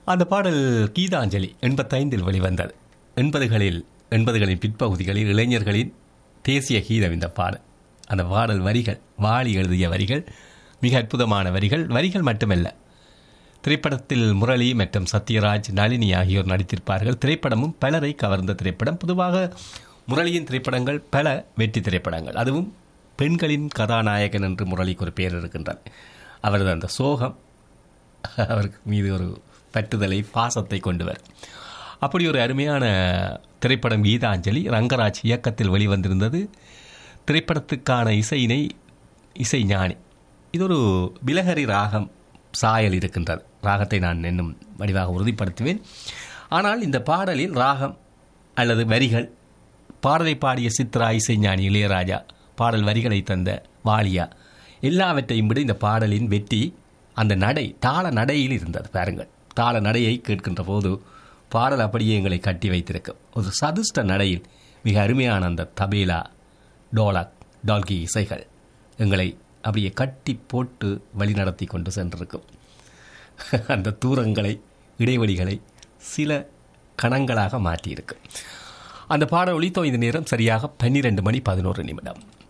அந்த பாடல் கீதாஞ்சலி எண்பத்தைந்தில் வெளிவந்தது எண்பதுகளில் எண்பதுகளின் பிற்பகுதிகளில் இளைஞர்களின் தேசிய கீதம் இந்த பாடல் அந்த பாடல் வரிகள் வாலி எழுதிய வரிகள் மிக அற்புதமான வரிகள் வரிகள் மட்டுமல்ல திரைப்படத்தில் முரளி மற்றும் சத்யராஜ் நளினி ஆகியோர் நடித்திருப்பார்கள் திரைப்படமும் பலரை கவர்ந்த திரைப்படம் பொதுவாக முரளியின் திரைப்படங்கள் பல வெற்றி திரைப்படங்கள் அதுவும் பெண்களின் கதாநாயகன் என்று முரளிக்கு ஒரு பேர் இருக்கின்றது அவரது அந்த சோகம் அவருக்கு மீது ஒரு பற்றுதலை பாசத்தை கொண்டு வரும் அப்படி ஒரு அருமையான திரைப்படம் கீதாஞ்சலி ரங்கராஜ் இயக்கத்தில் வெளிவந்திருந்தது திரைப்படத்துக்கான இசையினை இசை ஞானி இது ஒரு பிலஹரி ராகம் சாயல் இருக்கின்றது ராகத்தை நான் இன்னும் வடிவாக உறுதிப்படுத்துவேன் ஆனால் இந்த பாடலில் ராகம் அல்லது வரிகள் பாடலை பாடிய சித்ரா இசைஞானி இளையராஜா பாடல் வரிகளை தந்த வாலியா எல்லாவற்றையும் விட இந்த பாடலின் வெற்றி அந்த நடை தாள நடையில் இருந்தது பாருங்கள் தாள நடையை கேட்கின்ற போது பாடல் அப்படியே எங்களை கட்டி வைத்திருக்கும் ஒரு சதுஷ்ட நடையில் மிக அருமையான அந்த தபேலா டோலாக் டால்கி இசைகள் எங்களை அப்படியே கட்டி போட்டு வழிநடத்தி கொண்டு சென்றிருக்கும் அந்த தூரங்களை இடைவெளிகளை சில கணங்களாக மாற்றியிருக்கும் அந்த பாடல் ஒளித்தோ இந்த நேரம் சரியாக பன்னிரெண்டு மணி பதினோரு நிமிடம்